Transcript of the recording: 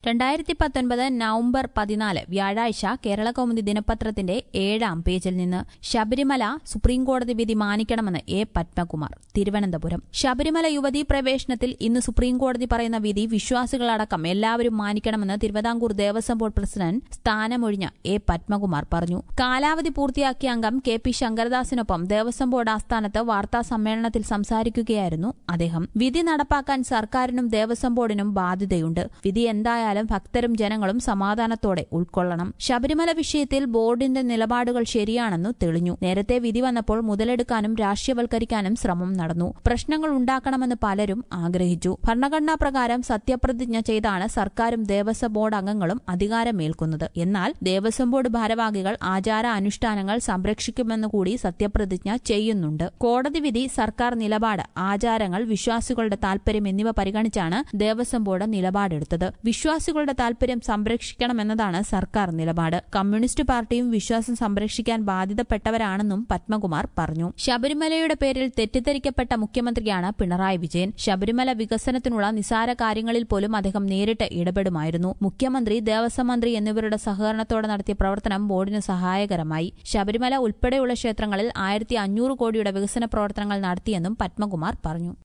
രണ്ടായിരത്തി പത്തൊൻപത് നവംബർ പതിനാല് വ്യാഴാഴ്ച കേരള കൗമുദി ദിനപത്രത്തിന്റെ ഏഴാം പേജിൽ നിന്ന് ശബരിമല സുപ്രീംകോടതി വിധി മാനിക്കണമെന്ന് എ പത്മകുമാർ തിരുവനന്തപുരം ശബരിമല യുവതീ പ്രവേശനത്തിൽ ഇന്ന് സുപ്രീംകോടതി പറയുന്ന വിധി വിശ്വാസികളടക്കം എല്ലാവരും മാനിക്കണമെന്ന് തിരുവിതാംകൂർ ദേവസ്വം ബോർഡ് പ്രസിഡന്റ് സ്ഥാനമൊഴിഞ്ഞ എ പത്മകുമാർ പറഞ്ഞു കാലാവധി പൂർത്തിയാക്കിയ അംഗം കെ പി ശങ്കരദാസിനൊപ്പം ദേവസ്വം ബോർഡ് ആസ്ഥാനത്ത് വാർത്താ സമ്മേളനത്തിൽ സംസാരിക്കുകയായിരുന്നു അദ്ദേഹം വിധി നടപ്പാക്കാൻ സർക്കാരിനും ദേവസ്വം ബോർഡിനും ബാധ്യതയുണ്ട് വിധി എന്തായാലും ഭക്തരും ജനങ്ങളും സമാധാനത്തോടെ ഉൾക്കൊള്ളണം ശബരിമല വിഷയത്തിൽ ബോർഡിന്റെ നിലപാടുകൾ ശരിയാണെന്നു തെളിഞ്ഞു നേരത്തെ വിധി വന്നപ്പോൾ മുതലെടുക്കാനും രാഷ്ട്രീയവൽക്കരിക്കാനും ശ്രമം നടന്നു പ്രശ്നങ്ങൾ ഉണ്ടാക്കണമെന്ന് പലരും ആഗ്രഹിച്ചു ഭരണഘടനാ പ്രകാരം സത്യപ്രതിജ്ഞ ചെയ്താണ് സർക്കാരും ദേവസ്വം ബോർഡ് അംഗങ്ങളും അധികാരമേൽക്കുന്നത് എന്നാൽ ദേവസ്വം ബോർഡ് ഭാരവാഹികൾ ആചാര അനുഷ്ഠാനങ്ങൾ സംരക്ഷിക്കുമെന്ന് കൂടി സത്യപ്രതിജ്ഞ ചെയ്യുന്നുണ്ട് കോടതി വിധി സർക്കാർ നിലപാട് ആചാരങ്ങൾ വിശ്വാസികളുടെ താൽപര്യം എന്നിവ പരിഗണിച്ചാണ് ദേവസ്വം ബോർഡ് നിലപാടെടുത്തത് വിശ്വാസികളുടെ താൽപര്യം സംരക്ഷിക്കണമെന്നതാണ് സർക്കാർ നിലപാട് കമ്മ്യൂണിസ്റ്റ് പാർട്ടിയും വിശ്വാസം സംരക്ഷിക്കാൻ ബാധ്യതപ്പെട്ടവരാണെന്നും പത്മകുമാർ പറഞ്ഞു ശബരിമലയുടെ പേരിൽ തെറ്റിദ്ധരിക്കപ്പെട്ട മുഖ്യമന്ത്രിയാണ് പിണറായി വിജയൻ ശബരിമല വികസനത്തിനുള്ള നിസാര കാര്യങ്ങളിൽ പോലും അദ്ദേഹം നേരിട്ട് ഇടപെടുമായിരുന്നു മുഖ്യമന്ത്രി ദേവസ്വം മന്ത്രി എന്നിവരുടെ സഹകരണത്തോടെ നടത്തിയ പ്രവർത്തനം ബോർഡിന് സഹായകരമായി ശബരിമല ഉൾപ്പെടെയുള്ള ക്ഷേത്രങ്ങളിൽ ആയിരത്തി അഞ്ഞൂറ് കോടിയുടെ വികസന പ്രവർത്തനങ്ങൾ നടത്തിയെന്നും പത്മകുമാർ പറഞ്ഞു